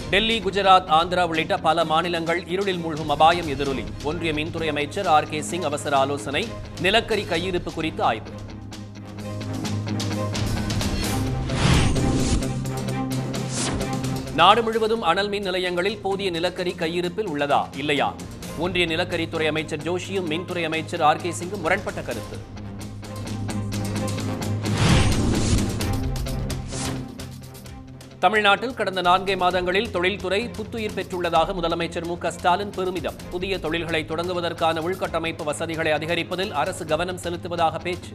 டெல்லி குஜராத் ஆந்திரா உள்ளிட்ட பல மாநிலங்கள் இருளில் மூழ்கும் அபாயம் எதிரொலி ஒன்றிய மின்துறை அமைச்சர் ஆர் கே சிங் அவசர ஆலோசனை நிலக்கரி கையிருப்பு குறித்து ஆய்வு நாடு முழுவதும் அனல் மின் நிலையங்களில் போதிய நிலக்கரி கையிருப்பில் உள்ளதா இல்லையா ஒன்றிய நிலக்கரித்துறை அமைச்சர் ஜோஷியும் மின்துறை அமைச்சர் ஆர் கே சிங்கும் முரண்பட்ட கருத்து தமிழ்நாட்டில் கடந்த நான்கே மாதங்களில் தொழில்துறை புத்துயிர் பெற்றுள்ளதாக முதலமைச்சர் மு க ஸ்டாலின் பெருமிதம் புதிய தொழில்களை தொடங்குவதற்கான உள்கட்டமைப்பு வசதிகளை அதிகரிப்பதில் அரசு கவனம் செலுத்துவதாக பேச்சு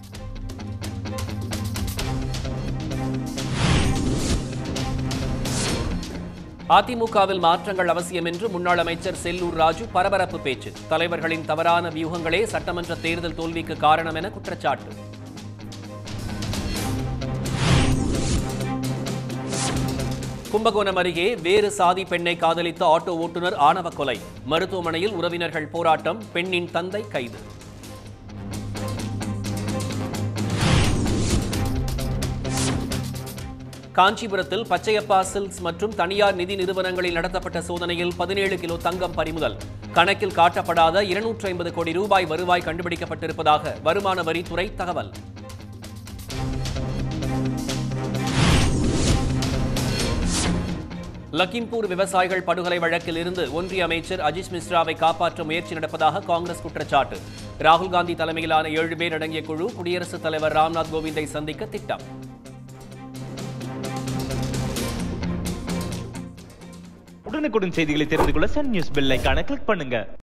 அதிமுகவில் மாற்றங்கள் அவசியம் என்று முன்னாள் அமைச்சர் செல்லூர் ராஜு பரபரப்பு பேச்சு தலைவர்களின் தவறான வியூகங்களே சட்டமன்ற தேர்தல் தோல்விக்கு காரணம் என குற்றச்சாட்டு கும்பகோணம் அருகே வேறு சாதி பெண்ணை காதலித்த ஆட்டோ ஓட்டுநர் ஆணவ கொலை மருத்துவமனையில் உறவினர்கள் போராட்டம் பெண்ணின் தந்தை கைது காஞ்சிபுரத்தில் பச்சையப்பா சில்க்ஸ் மற்றும் தனியார் நிதி நிறுவனங்களில் நடத்தப்பட்ட சோதனையில் பதினேழு கிலோ தங்கம் பறிமுதல் கணக்கில் காட்டப்படாத இருநூற்றி ஐம்பது கோடி ரூபாய் வருவாய் கண்டுபிடிக்கப்பட்டிருப்பதாக வருமான வரித்துறை தகவல் லக்கிம்பூர் விவசாயிகள் படுகொலை வழக்கில் இருந்து ஒன்றிய அமைச்சர் அஜித் மிஸ்ராவை காப்பாற்ற முயற்சி நடப்பதாக காங்கிரஸ் குற்றச்சாட்டு ராகுல் காந்தி தலைமையிலான ஏழு பேர் அடங்கிய குழு குடியரசுத் தலைவர் ராம்நாத் கோவிந்தை சந்திக்க திட்டம் உடனுக்குடன் செய்திகளை தெரிந்து கொள்ள சன் நியூஸ் பெல் ஐகானை கிளிக் பண்ணுங்க